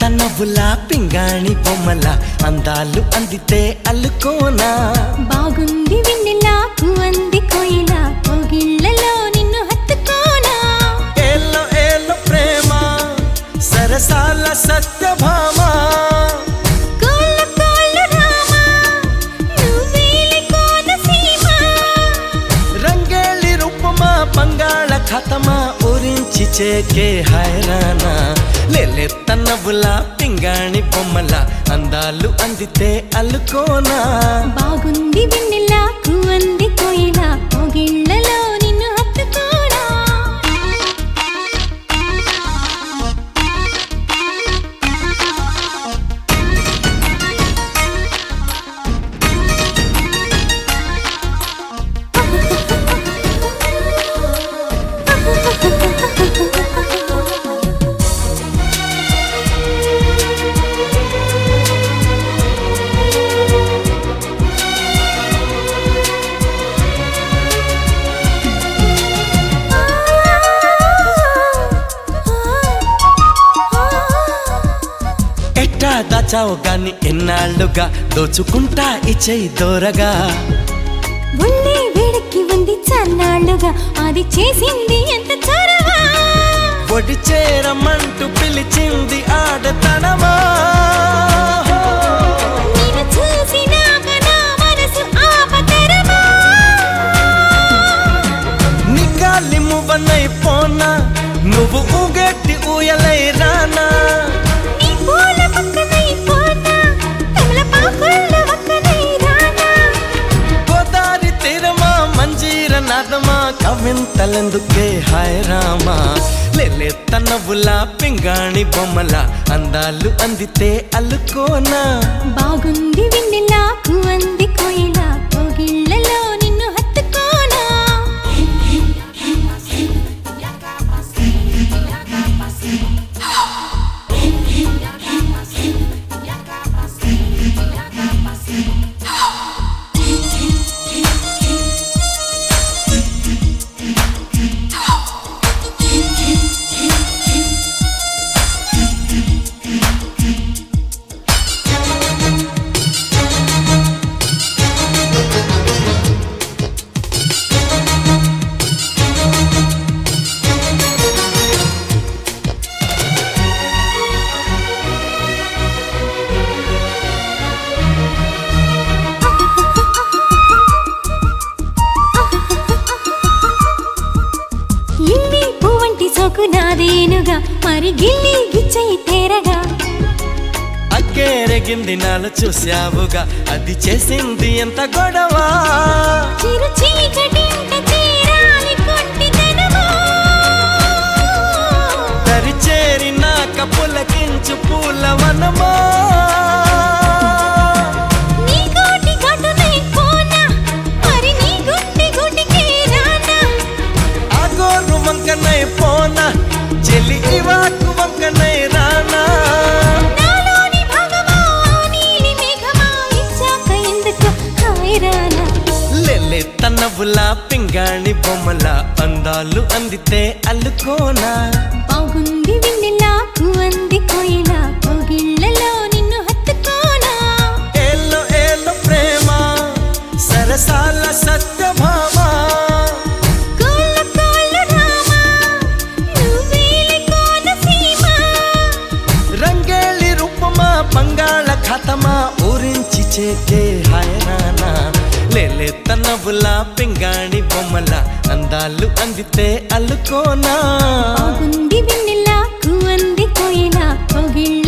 నవ్వులా పింగాణి బొమ్మల అందాలు అందితే అల్లుకోనా బాగుంది వెన్నెలా అంది కోయిలా కోగిళ్ళలో నిన్ను హత్తుకోనా ఏలో ఏలో ప్రేమ సరసాల సత్యభామ కోళ్ళ కోళ్ళ రామా నువ్వేలే కోనసీమ రంగేళి రూపమా బంగాళ ఖతమా ఊరించి చేకే హైరానా లేలెత్త నవ్వులా పింగాణి బొమ్మల అందాలు అందితే అల్లుకోనా బాగుంది వెన్నెలా అంది కోయిలా కోగిళ్ళలో నిన్ను హత్తుకోనా ఎట్టా దాచావు గాని ఎన్నాళ్ళుగా దోచుకుంటా ఇచ్చేయి దూరగా ఒళ్ళే వేడెక్కి ఉంది చన్నాళ్ళుగా అది చేసింది ఎంత చొరవ ఒడి చేరమంటూ పిలిచింది ఆడతనమా నిన్ను చూసినాక నా మనసు ఆపతరమా నిగాలి మువ్వనై పోనా నువ్వు ఊగెట్టి ఊయలై రానా నీ పూల పక్కనై పోనా తమలపాకుల పక్కనై రానా గోదారి తీరమా మంజీర నాదమా కవింతలెందుకే హాయ్ రామా లేలే తనవులా పింగాణి బొమ్మల అందాలు అందితే అల్లుకోనా బాగుంది వెన్నెలా అంది కోయిలా కోగిళ్ళలో నిన్ను హత్తుకోనా ఇల్లి పువ్వంటి సోకు నాదేనుగా మరి గిల్లి గిచ్చయి తేరగా అక్కేరెగింది నాలు చూశావుగా అది చేసింది ఎంత గొడవ చిరు చీకటింట చేరాలి కొంటిదనమా దరిచేరినాక పులకించు పూలవనమా నీ కోటి ఘటనై పోనా మరి నీ గుండె గుడికి రానా ఆ గోరు వంకనై పోనా చెలి ఇవాకు వంకనై రానా నాలోని భగవా నీలి మేఘమా ఇచ్చాక ఎందుకు హాయిరానా లెల్లె తనవులా పింగాణి బొమ్మల అందాలు అందితే అల్లుకోనా బాగుంది వెన్నెలా అంది కోయిలా కోగిళ్ళలో నిన్ను హత్తుకోనా ఏలో ఏలో ప్రేమ సరసాల సత్యభామ కోళ్ళ కోళ్ళ రామా నువ్వేలే కోనసీమ రంగేళి రూపమా బంగాళ ఖతమా ఊరించి చేకే హైరానా లేలే తనవులా పింగాణి బొమ్మల అందాలు అందితే అల్లుకోనా బాగుంది వెన్నెలా అంది కోయిలా కోగిళ్ళ